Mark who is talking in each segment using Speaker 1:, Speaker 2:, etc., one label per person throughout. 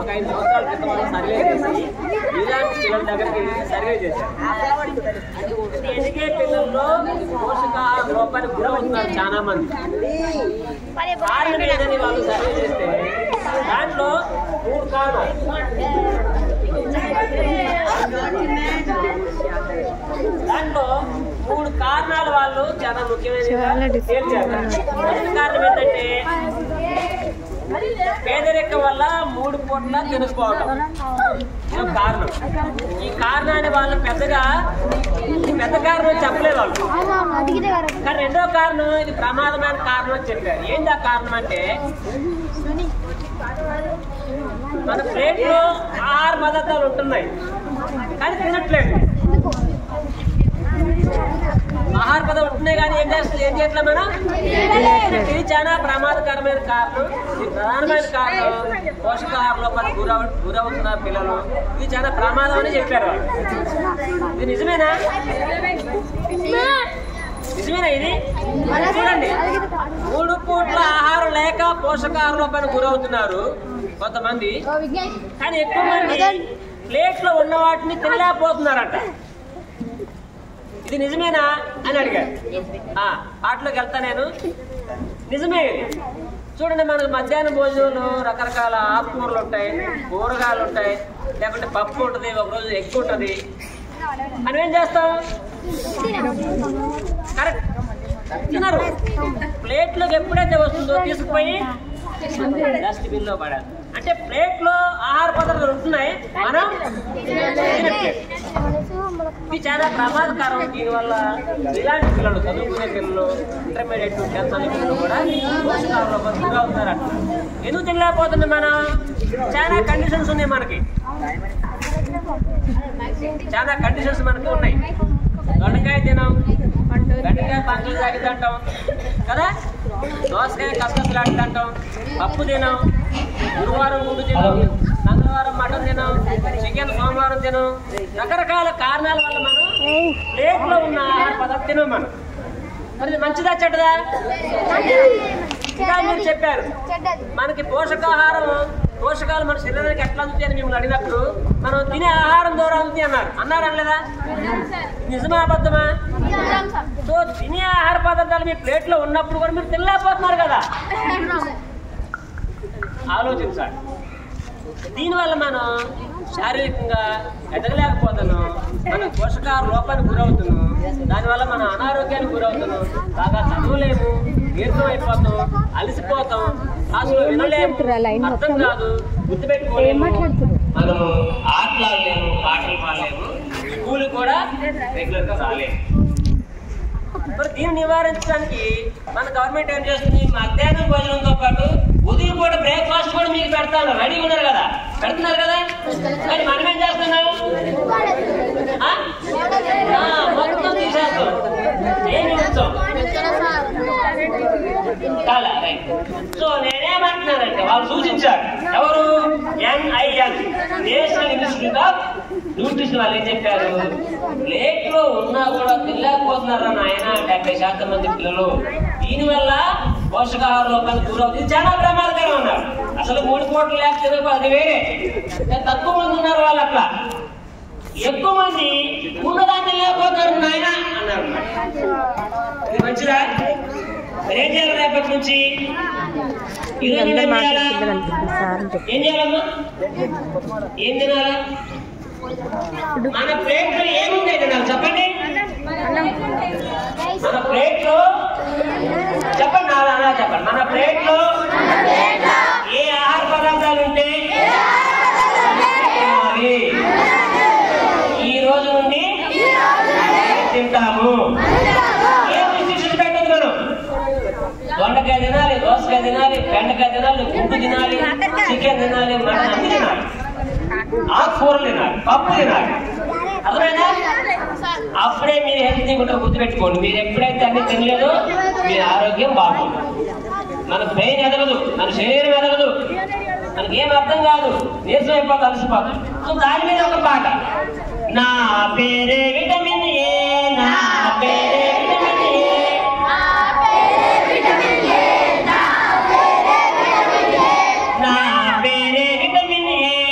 Speaker 1: ఐదు సంవత్సరాల క్రితం వాళ్ళు సర్వే చేసి ఇలాంటి పిల్లల దగ్గరికి వెళ్ళి సర్వే చేశారు ఎదిగే పిల్లల్లో పోషకాహార లోపానికి గురవుతున్నారు చాలా మంది కారణం ఏదని వాళ్ళు సర్వే చేస్తే దాంట్లో మూడు కారణాలు దాంట్లో మూడు కారణాలు వాళ్ళు చాలా ముఖ్యమైన తేల్చారు మొదటి కారణం ఏంటంటే పేదరికం వల్ల మూడు పూట్ల తినకపోవడం ఇది ఒక కారణం ఈ కారణాన్ని వాళ్ళు పెద్దగా ఈ పెద్ద కారణం చెప్పలేదు వాళ్ళు కానీ రెండో కారణం ఇది ప్రమాదమైన కారణం అని చెప్పారు ఏంటి ఆ కారణం అంటే మన ప్లేట్లో ఆహార పదార్థాలు ఉంటున్నాయి కానీ తినట్లేదు ఆహార పదార్థాలు ఉంటున్నాయి కానీ ఏం చేస్తుంది ఏం చేయట్లేదు మనం ఇది చాలా ప్రమాదకరమైన కారణం ఇది ప్రధానమైన కారణం పోషకాహార లోపానికి గురవ గురవుతున్న పిల్లలు ఇది చాలా ప్రమాదం అని చెప్పారు వాళ్ళు. ఇది నిజమేనా నిజమేనా ఇది చూడండి మూడు పూట్ల ఆహారం లేక పోషకాహార లోపానికి గురవుతున్నారు కొంతమంది కానీ ఎక్కువ మంది ప్లేట్ లో ఉన్న వాటిని తినలేకపోతున్నారట ఇది నిజమేనా అని అడిగారు ఆ, వాటిలోకి వెళ్తా నేను నిజమే ఇది చూడండి మనకు మధ్యాహ్నం భోజనంలో రకరకాల ఆకుకూరలు ఉంటాయి కూరగాయలు ఉంటాయి లేకుంటే పప్పు ఉంటుంది ఒకరోజు ఎగ్ ఉంటుంది మనం ఏం చేస్తాం కరెక్ట్ తినరు ప్లేట్లోకి ఎప్పుడైతే వస్తుందో తీసుకుపోయి డస్ట్బిన్ లో పడాలి అంటే ప్లేట్ లో ఆహార పదార్థాలు ఉంటున్నాయి మనం తినట్లేదు ఇది చాలా ప్రమాదకరం దీనివల్ల ఇలాంటి పిల్లలు చదువుకునే పిల్లలు ఇంటర్మీడియట్ టెన్త్ అనే పిల్లలు కూడా పోషకాహార లోపానికి గురవుతారు అట్లా ఎందుకు తినలేకపోతున్నాం మనం చాలా కండిషన్స్ ఉన్నాయి మనకి చాలా కండిషన్స్ మనకి ఉన్నాయి దొండకాయ తినాం గడ్డకాయ పంచలు తాగి తింటాం కదా దోసకాయ కసకసలాడి తింటాం పప్పు తినాం గురువారం గుడ్డు తినాం మంగళవారం మటన్ తినాం చికెన్ సోమవారం తినాం రకరకాల కారణాల వల్ల మనం ప్లేట్ లో ఉన్న ఆహార పదార్థం తినాం మనం మరి ఇది మంచిదా చెడ్డదా ఇంకా మీరు చెప్పారు మనకి పోషకాహారం పోషకాలు మన శరీరానికి ఎట్లా అందుతాయి అని మిమ్మల్ని అడిగినప్పుడు మనం తినే ఆహారం ద్వారా అందుతాయి అన్నారు అన్నారు అనలేదా నిజమా అబద్ధమా సో తినే ఆహార పదార్థాలు మీ ప్లేట్ లో ఉన్నప్పుడు కూడా మీరు తినలేకపోతున్నారు కదా ఆలోచించాలి దీనివల్ల మనం శారీరకంగా ఎదగలేకపోతున్నాం మన పోషకాహార లోపానికి గురవుతున్నాం దానివల్ల మనం అనారోగ్యానికి గురవుతున్నాం బాగా చదవలేము నీరసం అయిపోతాం అలసిపోతాం అసలు వినలేము అర్థం కాదు గుర్తుపెట్టుకోలేము మనము ఆటలాడలేము పాటలు పాడలేము స్కూల్ కూడా రెగ్యులర్ గా రాలేము మరి దీన్ని నివారించడానికి మన గవర్నమెంట్ ఏం చేస్తుంది మధ్యాహ్నం భోజనంతో పాటు ఉదయం పూట బ్రేక్ఫాస్ట్ కూడా మీకు పెడతాను రెడీ ఉన్నారు కదా పెడుతున్నారు కదా కానీ మనం ఏం చేస్తున్నాం ఆ? ఆ, మొత్తం తీసేస్తాం ఏమి ఉంచాం చాలా రైట్ సో నేనేమంటున్నానంటే వాళ్ళు సూచించారు ఎవరు NIL national institute of nutrition వాళ్ళు ఏం చెప్పారు ప్లేట్ లో ఉన్నా కూడా తినలేకపోతున్నారా నాయన డెబ్బై శాతం మంది పిల్లలు దీనివల్ల పోషకాహార లోపానికి గురవుతుంది ఇది చాలా ప్రమాదకరం అన్నారు అసలు మూడు కోట్లు లేకపోతే అది వేరే కానీ తక్కువ మంది ఉన్నారు వాళ్ళు అట్లా ఎక్కువ మంది ఉన్నదాన్ని లేకపోతారు నాయన అన్నారు ఇది మంచిదా మరి ఏం చేయాలి రేపటి నుంచి ఈరోజు ఏం చేయాలా? ఏం చేయాలమ్మా ఏం తినాలా మన ప్లేట్ లో ఏముంది తినాలి చెప్పండి మన ప్లేట్ లో చెప్పండి అలా అలా చెప్పండి మన ప్లేట్ లో ఏ ఆహార పదార్థాలు ఉంటే తినాలి. ఈ రోజు నుండి తింటాము ఏం రిస్ట్రిక్షన్ పెట్టదు మనం దొండకాయ తినాలి దోసకాయ తినాలి బెండకాయ తినాలి గుడ్డు తినాలి చికెన్ తినాలి మటన్ అన్ని తినాలి ఆకుకూరలు తినాలి పప్పు తినాలి అర్థమైనా అప్పుడే మీరు హెల్తీ ఉంటారు గుర్తుపెట్టుకోండి మీరు ఎప్పుడైతే అన్ని తినలేదో మీ ఆరోగ్యం బాగుంటుంది మన బ్రెయిన్ ఎదగదు మన శరీరం ఎదగదు మనకి ఏం అర్థం కాదు నీరసం అయిపోతుంది అలసిపోతాం సో దాని మీద ఒక పాట నా పేరే విటమిన్ ఏ నా పేరే విటమిన్ ఏ నా పేరే విటమిన్ ఏ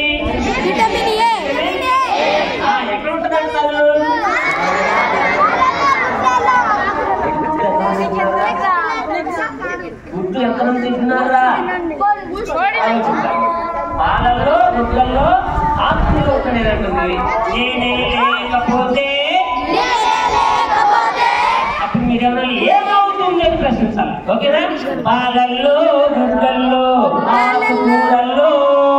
Speaker 2: విటమిన్ ఏ
Speaker 1: ఆ, ఎక్కడ ఉంటుంది అంటారు గుడ్డు ఎంతమంది తింటున్నారా ఆలోచించాలి. పాలల్లో గుడ్లలో ఆత్మీయ ఉంటుంటుంది నేనే లేకపోతే అప్పుడు మీరు ఎవరైనా ఏమవుతుంది అని ప్రశ్నించాలి ఓకేనా పాలల్లో గుడ్డల్లో ఆకుకూరల్లో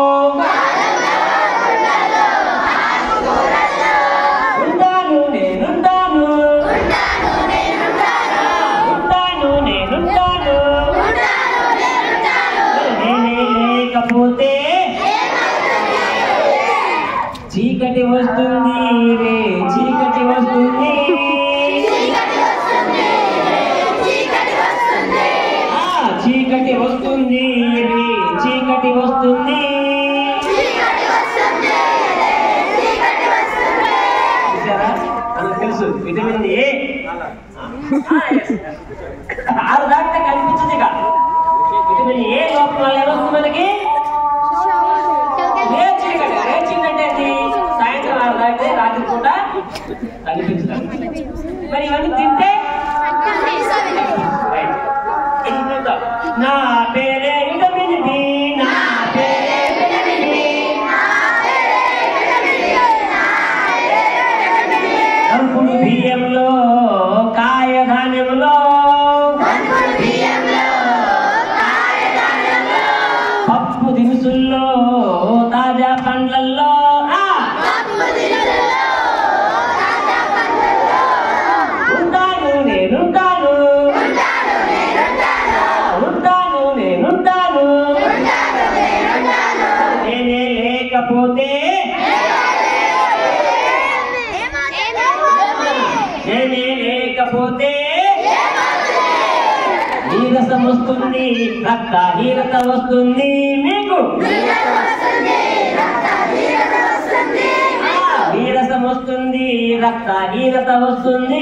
Speaker 1: ఉంటాను నేనుంటాను ఉంటాను నేనుంటాను నేనే లేకపోతే చీకటి వస్తుంది రే చీకటి వస్తుంది ఆ, చీకటి వస్తుంది రే చీకటి వస్తుంది చూసారా మనకు తెలుసు విటమిన్ ఏ ఆరు దాటితే కనిపించదు ఇక విటమిన్ ఏ లోపం వల్ల ఏమొస్తుంది మనకి లేచిందంటే లేచిందంటే అది సాయంత్రం ఆరు దాటితే రాత్రి పూట కనిపించదు మరి ఇవన్నీ తింటే రైట్. ఇది చూద్దాం. నా పేరే విటమిన్ బి నా పేరే విటమిన్ బి కంపుడు బియ్యంలో కాయ ధాన్యంలో పప్పు దినుసుల్లో తాజా పండ్లల్లో ఆ! ఉంటాను నేనుంటాను ఉంటాను నేనుంటాను నేనే లేకపోతే నేనే లేకపోతే నీరసం వస్తుంది రక్త హీనత వస్తుంది మీకు ఆ, నీరసం వస్తుంది రక్త హీనత వస్తుంది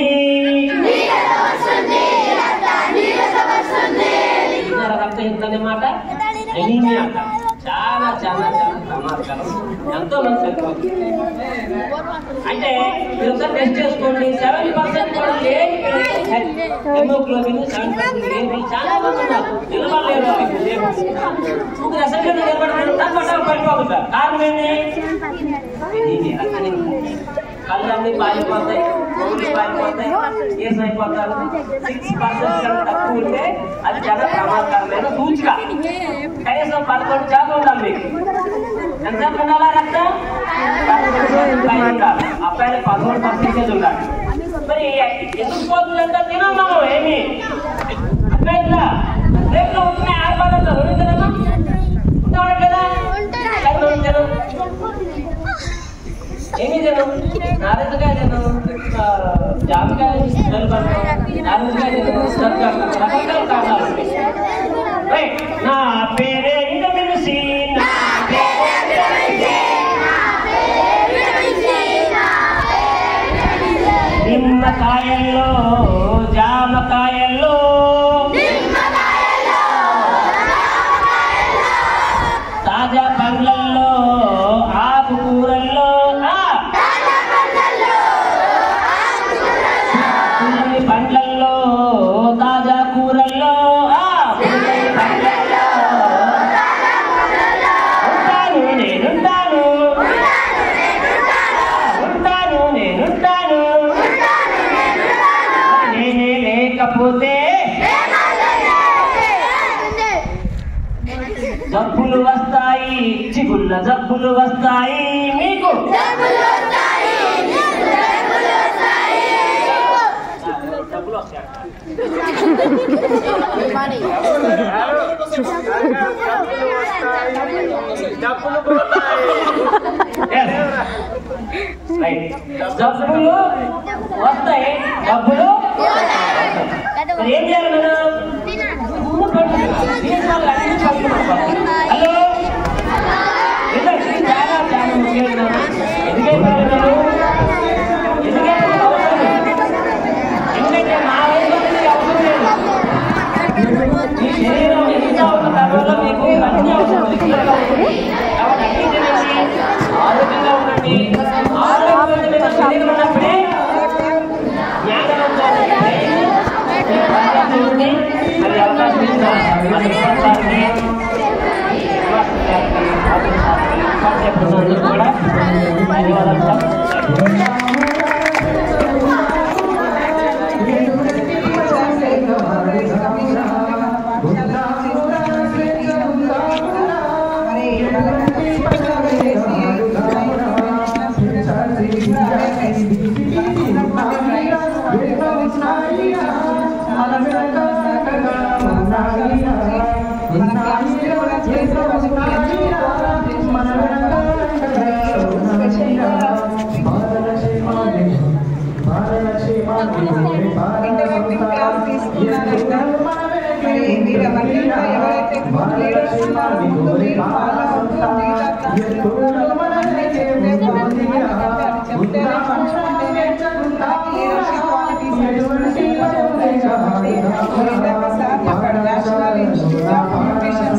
Speaker 1: విన్నారా రక్తహీనత అనే మాట ఎనీమియా అంట. చాలా చాలా చాలా ప్రమాదకరం ఎంతో మంది చనిపోతుంది అంటే మీరు ఒకసారి టెస్ట్ చేసుకోండి సెవెన్ పర్సెంట్ కూడా లేని హెమోగ్లోబిన్ సెవెన్ పర్సెంట్ లేని చాలా మంది ఉన్నారు నిలబడలేరు వాళ్ళు దేవుడు. ముగ్గురు అసెంబ్లీలో నిలబడలేదు తప్పట పడిపోతారు కారణం ఏంటి ఎనీమియా, రక్తహీనత. కళ్ళన్నీ పాలిపోతాయి చెవులు పాలిపోతాయి కేసు అయిపోతారు సిక్స్ పర్సెంట్ కన్నా తక్కువ ఉంటే అది చాలా ప్రమాదకరమైన సూచిక కనీసం పదకొండు శాతం ఉండాలి మీకు ఎంత ఉండాలా రక్తం పదకొండు శాతం పైన ఉండాలి అబ్బాయిలు పదకొండు పర్సెంటేజ్ ఉండాలి మరి ఎందుకు పోతుందంటే తినం మనం ఏమి అబ్బాయిలా రేపు ఉంటున్నాయి ఆడపడతా ఉంటుందమ్మా ఉంటాడు కదా కానీ మనం తినం ఏమి తినం నారింజకాయ తినం ఆ, జామకాయ నిలబడతాం నారింజకాయ తినం సబ్జా రకరకాల కారణాలు ఉన్నాయి. రైట్. నా పేరే విటమిన్ సి నా పేరే విటమిన్ సి. నిమ్మకాయల్లో జామకాయల్లో తాజా పండ్లల్లో ఆకుకూరల్లో ఆ, పుల్లటి పండ్లల్లో తాజా కూరల్లో ఆ, పుల్లటి పండ్లల్లో ఉంటాను నేనుంటాను ఉంటాను నేనుంటాను నేనే లేకపోతే జబ్బులు వస్తాయి చిగుళ్ళ జబ్బులు వస్తాయి మీకు జబ్బులు వస్తాయి Yes. Right. జబ్బులు వస్తాయి జబ్బులు మరి ఏం చేయాలి మనం ముందు పడుతుంది. దీనివల్ల అన్ని పడుతున్నాం. హలో వినండి, ఇది చాలా చాలా ముఖ్యమైన ఎందుకంటే మీరు ఎందుకంటే మీకు అవసరం లేదు. ఎందుకంటే నా వయసులో మీకు అవసరం లేదు మీ శరీరం ఎంత ఉన్న తర్వాత మీకు అన్ని అవసరం లేదు కాబట్టి అన్ని తినండి కాబట్టి ఆరోగ్యవంతమైన శరీరం ఉన్నప్పుడే జ్ఞానవంతమైన అవకాశం ఉంది అది అవకాశం ఇచ్చిన మన సార్కి సార్కి కూడా ధన్యవాదాలు సార్
Speaker 2: ఇంటరాక్టివ్ క్లాస్ తీసుకున్నారంట మరి మీరు అవన్నీ కూడా ఎవరైతే లీడర్స్ ఉన్నారో ముందు మీరు ఫాలో అవుతూ మిగతా క్లాసులు కూడా అన్నీ చెప్తే బాగుంటుంది ఎందుకంటే అది చెప్తేనే పంచుకుంటేనే మనకి లీడర్షిప్ క్వాలిటీస్ తెలుస్తుంది కాబట్టి మరి ఇందాక సార్ చెప్పాడు నేషనల్ ఇన్స్టిట్యూట్ ఆఫ్ న్యూట్రిషన్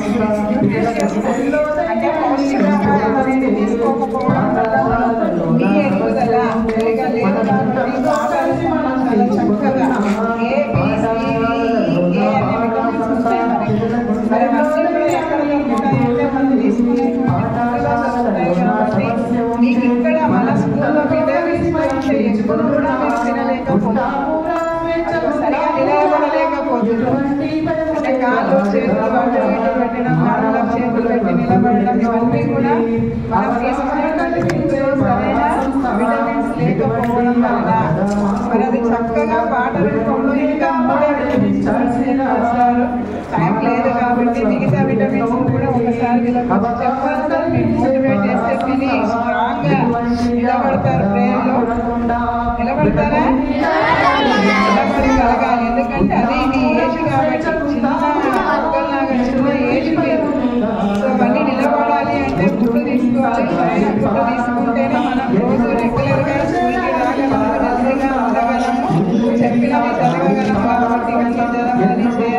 Speaker 2: అంటే పౌష్టికాహారం అనేది తీసుకోకపోవడం వల్ల మీ ఎదుగుదల సరిగా లేదు కాబట్టి ఆహారం మనం చాలా చక్కగా A B, C, D, A అనే విటమిన్స్ ఉంటాయి మనకి. మరి అవన్నీ కూడా ఎక్కడ ఉంటాయంటే మనం తీసుకునే ఫుడ్లో దొరుకుతాయి కాబట్టి మీకు ఇక్కడ మన స్కూల్లో విటమిన్స్ గురించి ఎప్పుడు కూడా మీరు తినలేకపోతున్నారు అసలు సరిగా నిలబడలేకపోతున్నారు అంటే కాళ్ళు చేతులు అటు ఇటు పెట్టడం కాళ్ళ చేతులు పెట్టి నిలబడడం ఇవన్నీ కూడా మనం తీసుకునేటువంటి ఫుడ్లో సరైన విటమిన్స్ లేకపోవడం వలన మరి అది చక్కగా పాట రూపంలో ఇంకా మూడే విటమిన్స్ రాస్తారు టైం లేదు కాబట్టి మిగతా విటమిన్స్ కూడా ఒకసారి వీళ్ళకి చెప్పాలి సార్ మీరు మోటివేట్ చేస్తే విని స్ట్రాంగ్ గా నిలబడతారు ప్రేయర్లో నిలబడతారా నిలబడి కలగాలి ఎందుకంటే అది మీ ఏజ్ కాబట్టి చిన్న మొక్కల్లాగా చిన్న ఏజ్ మీరు సో అవన్నీ నిలబడాలి అంటే ఫుడ్ తీసుకోవాలి సరైన ఫుడ్ తీసుకుంటేనే మనం రోజు రెగ్యులర్ గా స్కూల్కి రాగలము హెల్తీగా ఉండగలము చెప్పినవి చదవగలం కాబట్టి ఇవన్నీ చదవాలి చేయాలి